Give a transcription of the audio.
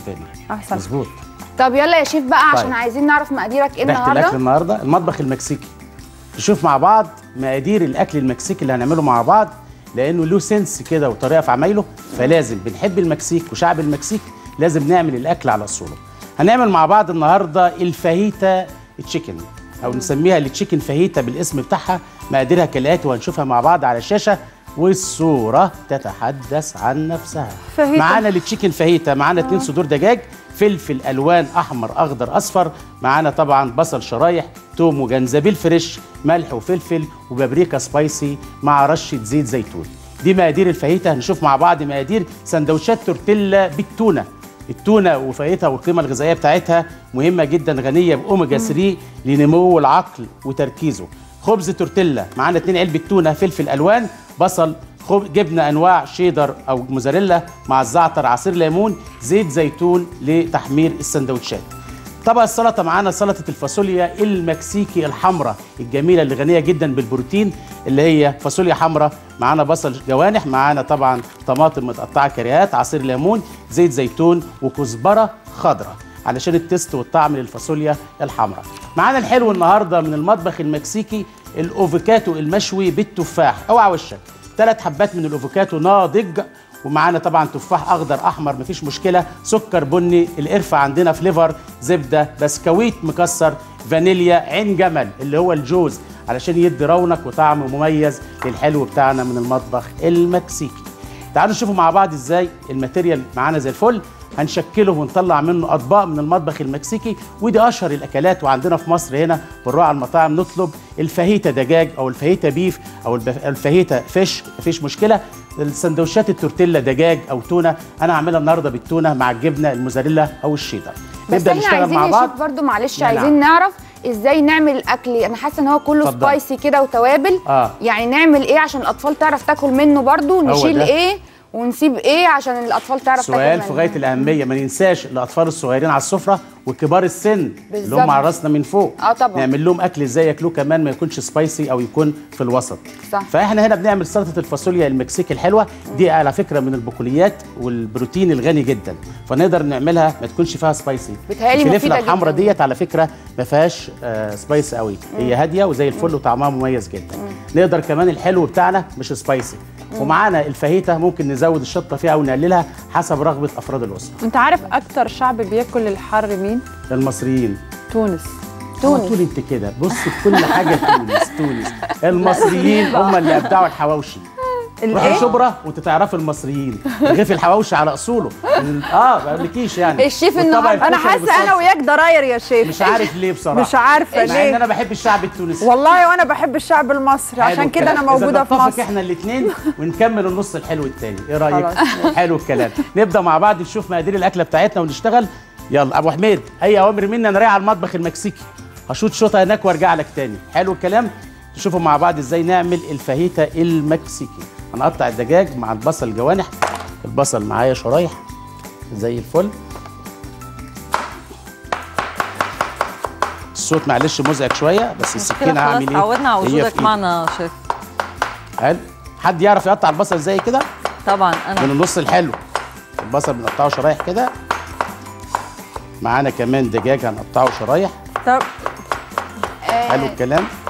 تاني احسن مظبوط طب يلا يا شيف بقى عشان طيب. عايزين نعرف مقاديرك ايه ريحه الاكل النهارده النهارده المطبخ المكسيكي نشوف مع بعض مقادير الاكل المكسيكي اللي هنعمله مع بعض لانه له سنس كده وطريقه في عمايله فلازم بنحب المكسيك وشعب المكسيك لازم نعمل الاكل على اصوله هنعمل مع بعض النهارده الفاهيتا تشيكن او نسميها التشيكن فاهيتا بالاسم بتاعها مقاديرها كالاتي وهنشوفها مع بعض على الشاشه والصوره تتحدث عن نفسها فاهيتا. معانا التشيكن فاهيتا معانا اتنين صدور دجاج فلفل الوان احمر اخضر اصفر معانا طبعا بصل شرايح توم وجنزبيل فريش ملح وفلفل وبابريكا سبايسي مع رشه زيت زيتون دي مقادير الفاهيتا هنشوف مع بعض مقادير سندوتشات تورتيلا بالتونه التونه وفايتها والقيمه الغذائيه بتاعتها مهمه جدا غنيه باوميجا 3 لنمو العقل وتركيزه خبز تورتيلا معانا اتنين علبه تونه فلفل الوان بصل خب... جبنه انواع شيدر او موزاريلا مع الزعتر عصير ليمون زيت زيتون لتحمير السندوتشات طبق السلطه معانا سلطه الفاصوليا المكسيكي الحمراء الجميله اللي غنيه جدا بالبروتين اللي هي فاصوليا حمراء معانا بصل جوانح معانا طبعا طماطم متقطعه كريهات عصير ليمون زيت زيتون وكزبره خضراء علشان التست والطعم للفاصوليا الحمراء معانا الحلو النهارده من المطبخ المكسيكي الافوكاتو المشوي بالتفاح اوعى وشك ثلاث حبات من الافوكاتو ناضج ومعانا طبعا تفاح اخضر احمر مفيش مشكله سكر بني القرفه عندنا فليفر زبده بسكويت مكسر فانيليا عين جمل اللي هو الجوز علشان يدي رونق وطعم مميز للحلو بتاعنا من المطبخ المكسيكي تعالوا نشوفوا مع بعض ازاي الماتيريال معانا زي الفل هنشكله ونطلع منه اطباق من المطبخ المكسيكي ودي اشهر الاكلات وعندنا في مصر هنا بنروح على المطاعم نطلب الفاهيتا دجاج او الفاهيتا بيف او البف- الفاهيتا فيش مفيش مشكله السندوتشات التورتيلا دجاج او تونه انا هعملها النهارده بالتونه مع الجبنه الموزاريلا او الشيدر بس احنا عايزين يا شيف برضو معلش نعم. عايزين نعرف ازاي نعمل الاكل انا حاسه ان هو كله اتفضل. سبايسي كده وتوابل آه. يعني نعمل ايه عشان الاطفال تعرف تاكل منه برضو نشيل ده. ايه ونسيب ايه عشان الاطفال تعرف تاكل سؤال منه في غايه الاهميه ما ننساش الاطفال الصغيرين على السفره وكبار السن اللي بالظبط. هم على راسنا من فوق آه طبعا. نعمل لهم اكل ازاي ياكلوه كمان ما يكونش سبايسي او يكون في الوسط صح. فاحنا هنا بنعمل سلطه الفاصوليا المكسيكي الحلوه دي على فكره من البقوليات والبروتين الغني جدا فنقدر نعملها ما تكونش فيها سبايسي بتهيألي الفلفله مفيدة الحمراء جداً. ديت على فكره ما فيهاش آه سبايسي قوي هي هاديه وزي الفل وطعمها مميز جدا نقدر كمان الحلو بتاعنا مش سبايسي ومعانا الفاهيتا ممكن نزود الشطه فيها او نقللها حسب رغبه افراد الاسره انت عارف اكتر شعب بياكل الحر مين المصريين تونس على تونس. طول انت كده بص في كل حاجه تونس تونس المصريين هم اللي ابدعوا الحواوشي روحي الايه شبرا وتتعرفي المصريين رغيف الحواوشي على اصوله ال- اه ما قبلكيش يعني الشيف والطبق النهاردة- انا الكشري حاسه انا بالصلصة. وياك ضراير يا شيف مش عارف ليه بصراحه مش عارفه مع ان ليه انا بحب الشعب التونسي والله وانا بحب الشعب المصري حلو عشان كده انا الكلام. موجوده إذا في نتفق مصر احنا الاثنين ونكمل النص الحلو الثاني ايه رايك خلاص. حلو الكلام نبدا مع بعض نشوف مقادير الاكله بتاعتنا ونشتغل يلا ابو حميد اي اوامر مني انا رايح على المطبخ المكسيكي هشوط شوطه هناك وارجع لك تاني حلو الكلام نشوفوا مع بعض ازاي نعمل الفاهيتا المكسيكي هنقطع الدجاج مع البصل الجوانح البصل معايا شرايح زي الفل الصوت معلش مزعج شويه بس السكينه كده خلاص هعمل ايه تعودنا على هي في وجودك إيدي. معنا شيف حلو حد يعرف يقطع البصل زي كده طبعا من انا النص الحلو البصل بنقطعه شرايح كده معانا كمان دجاج هنقطعه شرايح طب حلو الكلام